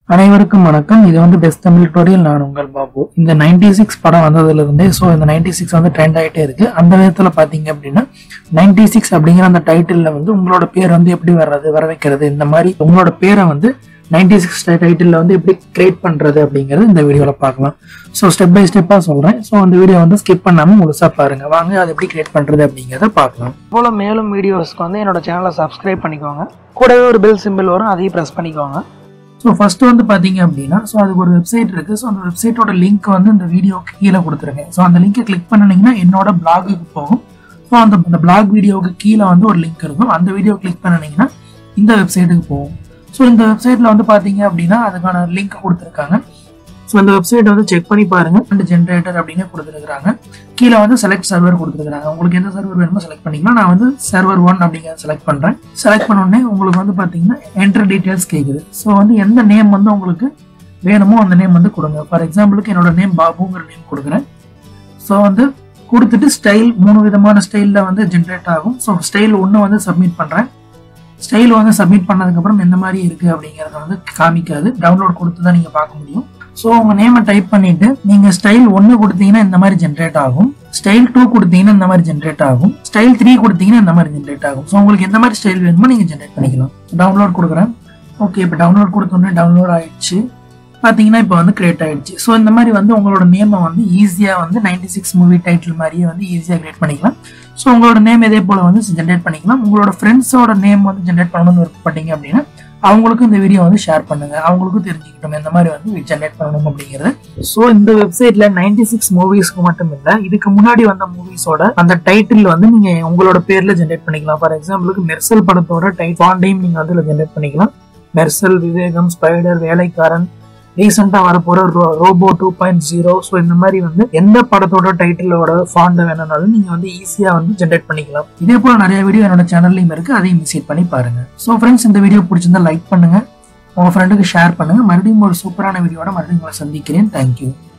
அனைவருக்கும் வணக்கம் இது வந்து பெஸ்ட் தமிழ் டுட்டோரியல் நான் உங்கள் பாபு இந்த 96 சிக்ஸ் படம் வந்ததுல இருந்தே ஸோ இந்த 96 சிக்ஸ் வந்து ட்ரெண்ட் ஆகிட்டே இருக்கு அந்த விதத்தில் பார்த்தீங்க அப்படின்னா 96 சிக்ஸ் அப்படிங்கிற அந்த டைட்டிலில் வந்து உங்களோட பேர் வந்து எப்படி வர்றது வர வைக்கிறது இந்த மாதிரி உங்களோட பேரை வந்து 96 சிக்ஸ் டைட்டிலில் வந்து எப்படி கிரியேட் பண்ணுறது அப்படிங்கிறது இந்த வீடியோவில் பார்க்கலாம் ஸோ ஸ்டெப் பை ஸ்டெப்பாக சொல்கிறேன் ஸோ அந்த வீடியோ வந்து ஸ்கிப் பண்ணாமல் முழுசாக பாருங்க வாங்க அதை எப்படி கிரியேட் பண்ணுறது அப்படிங்கிறத பார்க்கலாம் போல் மேலும் வீடியோஸ்க்கு வந்து என்னோட சேனலை சப்ஸ்கிரைப் பண்ணிக்கோங்க கூடவே ஒரு பெல் சிம்பிள் வரும் அதையும் ப்ரெஸ் பண்ணிக்கோங்க ஸோ ஃபர்ஸ்ட் வந்து பார்த்தீங்க அப்படின்னா ஸோ அதுக்கு ஒரு வெப்சைட் இருக்கு ஸோ அந்த வெப்சைட்டோட லிங்க் வந்து இந்த வீடியோக்கு கீழே கொடுத்துருக்கேன் ஸோ அந்த லிங்கை கிளிக் பண்ணினீங்கன்னா என்னோட பிளாகுக்கு போகும் ஸோ அந்த அந்த பிளாக் வீடியோவுக்கு கீழே வந்து ஒரு லிங்க் இருக்கும் அந்த வீடியோ கிளிக் பண்ணினீங்கன்னா இந்த வெப்சைட்டுக்கு போகும் ஸோ இந்த வெப்சைட்டில் வந்து பார்த்தீங்க அப்படின்னா அதுக்கான லிங்க் கொடுத்துருக்காங்க ஸோ இந்த வெப்சைட் வந்து செக் பண்ணி பாருங்க ரெண்டு ஜென்ரேட்டர் அப்படின்னு கொடுத்துருக்காங்க கீழே வந்து செலக்ட் சர்வர் கொடுத்துருக்காங்க உங்களுக்கு எந்த சர்வர் வேணுமோ செலக்ட் பண்ணிக்கலாம் நான் வந்து சர்வர் ஒன் அப்படிங்கிறத செலக்ட் பண்ணுறேன் செலக்ட் பண்ண உடனே உங்களுக்கு வந்து பார்த்தீங்கன்னா என்டர் டீட்டெயில்ஸ் கேட்குது ஸோ வந்து எந்த நேம் வந்து உங்களுக்கு வேணுமோ அந்த நேம் வந்து கொடுங்க ஃபார் எக்ஸாம்பிளுக்கு என்னோட நேம் பாபுங்கிற நேம் கொடுக்குறேன் ஸோ வந்து கொடுத்துட்டு ஸ்டைல் மூணு விதமான ஸ்டைலில் வந்து ஜென்ரேட் ஆகும் ஸோ ஸ்டைல் ஒன்று வந்து சப்மிட் பண்ணுறேன் ஸ்டைல் வந்து சப்மிட் பண்ணதுக்கப்புறம் எந்த மாதிரி இருக்குது அப்படிங்கிறத வந்து காமிக்காது டவுன்லோட் கொடுத்து தான் நீங்கள் பார்க்க முடியும் ஸோ உங்கள் நேமை டைப் பண்ணிட்டு நீங்கள் ஸ்டைல் ஒன்று கொடுத்தீங்கன்னா இந்த மாதிரி ஜென்ரேட் ஆகும் ஸ்டைல் டூ கொடுத்தீங்கன்னா இந்த மாதிரி ஜென்ரேட் ஆகும் ஸ்டைல் த்ரீ கொடுத்தீங்கன்னா இந்த மாதிரி ஜென்ரேட் ஆகும் ஸோ உங்களுக்கு எந்த மாதிரி ஸ்டைல் வேணுமோ நீங்கள் ஜென்ரேட் பண்ணிக்கலாம் டவுன்லோட் கொடுக்குறேன் ஓகே இப்போ டவுன்லோட் கொடுத்தோன்னே டவுன்லோட் ஆயிடுச்சு பார்த்தீங்கன்னா இப்போ வந்து கிரியேட் ஆயிடுச்சு ஸோ இந்த மாதிரி வந்து உங்களோட நேமை வந்து ஈஸியாக வந்து நைன்டி சிக்ஸ் மூவி டைட்டில் மாதிரியே வந்து ஈஸியாக கிரியேட் பண்ணிக்கலாம் ஸோ உங்களோட நேம் இதே போல் வந்து ஜென்ரேட் பண்ணிக்கலாம் உங்களோட ஃப்ரெண்ட்ஸோட நேம் வந்து ஜென்ரேட் பண்ணணும்னு விருப்பப்பட்டீங்க அப்படின்னா அவங்களுக்கும் இந்த வீடியோ வந்து ஷேர் பண்ணுங்க அவங்களுக்கும் தெரிஞ்சுக்கிட்டோம் எந்த மாதிரி வந்து ஜென்ரேட் பண்ணணும் அப்படிங்கிறது ஸோ இந்த வெப்சைட்ல நைன்டி சிக்ஸ் மூவிஸ்க்கு மட்டும் இல்ல இதுக்கு முன்னாடி வந்த மூவிஸோட அந்த டைட்டில் வந்து நீங்க உங்களோட பேர்ல ஜென்ரேட் பண்ணிக்கலாம் ஃபார் எக்ஸாம்பிளுக்கு மெர்சல் படத்தோட டைட் ஃபாண்டையும் நீங்க அதுல ஜென்ரேட் பண்ணிக்கலாம் மெர்சல் விவேகம் ஸ்பைடர் வேலைக்காரன் ரீசெண்டாக வரப்போற robo two point zero so இந்த மாதிரி வந்து எந்த படத்தோட டைட்டிலோட ஃபாண்ட் வேணும்னாலும் நீங்க வந்து ஈஸியா வந்து ஜென்ரேட் பண்ணிக்கலாம் இதே போல நிறைய வீடியோ என்னோட சேனல்லையும் இருக்கு அதையும் விசிட் பண்ணி பாருங்க ஸோ ஃப்ரெண்ட்ஸ் இந்த வீடியோ பிடிச்சிருந்தா லைக் பண்ணுங்க உங்க ஃப்ரெண்டுக்கு ஷேர் பண்ணுங்க மறுபடியும் ஒரு சூப்பரான வீடியோட மறுபடியும் உங்களை சந்திக்கிறேன் தேங்க்யூ